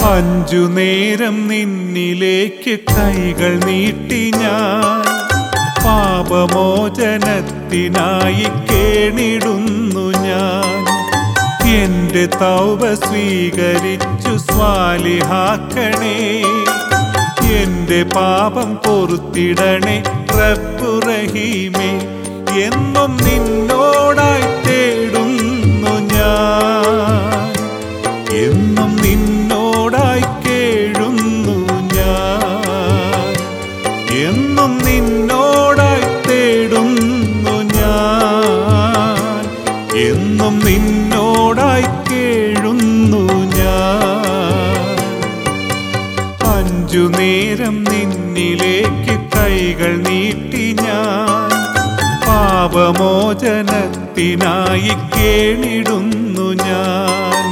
അഞ്ചു നേരം നിന്നിലേക്ക് കൈകൾ നീട്ടി ഞാൻ പാപമോചനത്തിനായി കേണിടുന്നു ഞാൻ എന്റെ തൗബ സ്വീകരിച്ചു സ്വാലിഹാക്കണേ എന്റെ പാപം പൊറുത്തിടണേ റബ്ബുറഹീമേ എന്നും നിന്നോടായി തേടുന്നു ഞാൻ എന്നും നിന്നോടായി കേഴുന്നു ഞാൻ എന്നും നിന്നോടായി തേടുന്നു ഞാൻ എന്നും നിന്നോടായി കേഴുന്നു ഞാൻ അഞ്ചു നേരം നിന്നിലേക്ക് കൈകൾ നീട്ടി ഞാൻ പാപമോചനത്തിനായി കേണിടുന്നു ഞാൻ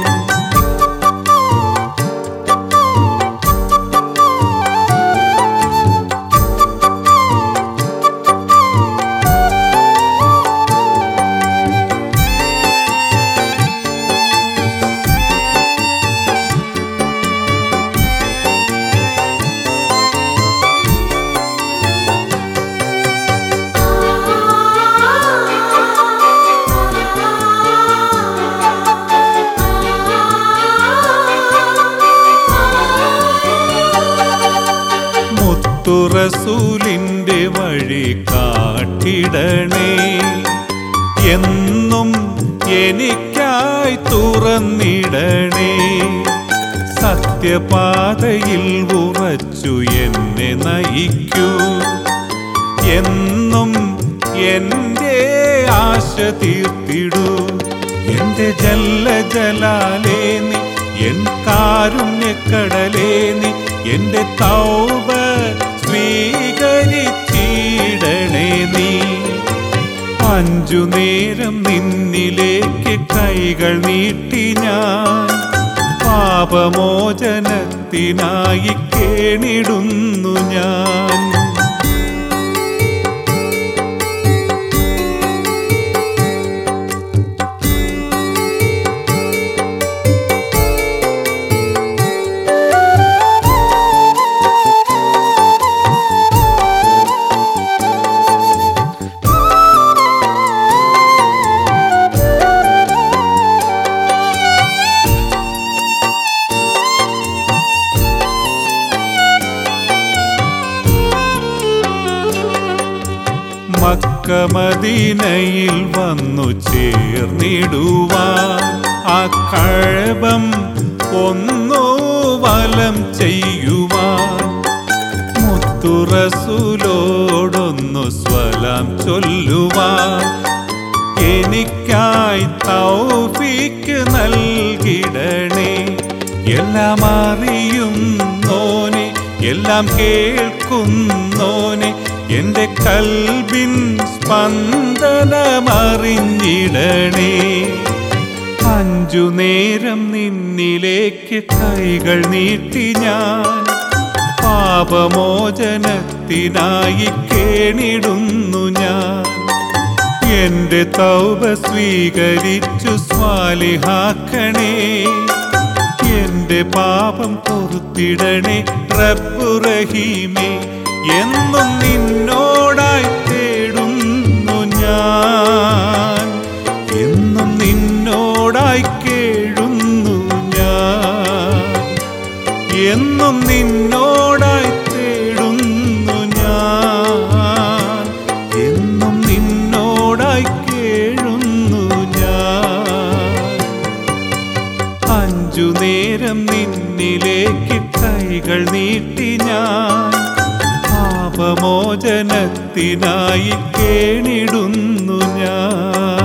മുത്തുറസൂലിൻ്റെ വഴി കാട്ടിടണേ എന്നും എനിക്കായി തുറന്നിടണേ സത്യപാതയിൽ ഉറച്ചു എന്നെ നയിക്കൂ എന്നും എൻ്റെ ആശ തീർത്തിടൂ എൻ്റെ ജല്ല ജലാലേ നീ എൻ കാരുണ്യക്കടലേ നീ എൻ്റെ തൗബ സ്വീകരിച്ചിടണേ നീ അഞ്ചു നേരം നിന്നിലേക്ക് കൈകൾ നീട്ടി ഞാൻ പാപമോചനത്തിനായി കേണിടുന്നു ഞാൻ മക്കമദീനയിൽ വന്നു ചേർന്നിടുവാൻ ആ കഴബം ഒന്നു വലം ചെയ്യുവാൻ മുത്തുറസൂലോടൊന്നു സ്വലം ചൊല്ലുവാൻ എനിക്കായി തൗഫീക്ക് നൽകിടണേ എല്ലാം അറിയുന്നോനെ എല്ലാം കേൾക്കുന്നോനെ എന്റെ കൽബിൻ സ്പന്ദനമറിഞ്ഞിടണേ അഞ്ചു നേരം നിന്നിലേക്ക് കൈകൾ നീട്ടി ഞാൻ പാപമോചനത്തിനായി കേണിടുന്നു ഞാൻ എന്റെ തൗബ സ്വീകരിച്ചു സ്വാലിഹാക്കണേ എന്റെ പാപം പൊറുത്തിടണേ റബ്ബുറഹീമേ എന്നും നിന്നോടായി തേടുന്നു ഞാൻ എന്നും നിന്നോടായി കേഴുന്നു ഞാൻ എന്നും നിന്നോടായി തേടുന്നു ഞാൻ എന്നും നിന്നോടായി കേഴുന്നു ഞാൻ അഞ്ചു നേരം നിന്നിലേക്ക് കൈകൾ നീട്ടി ഞാൻ പാപമോചനത്തിനായി കേണിടുന്നു ഞാൻ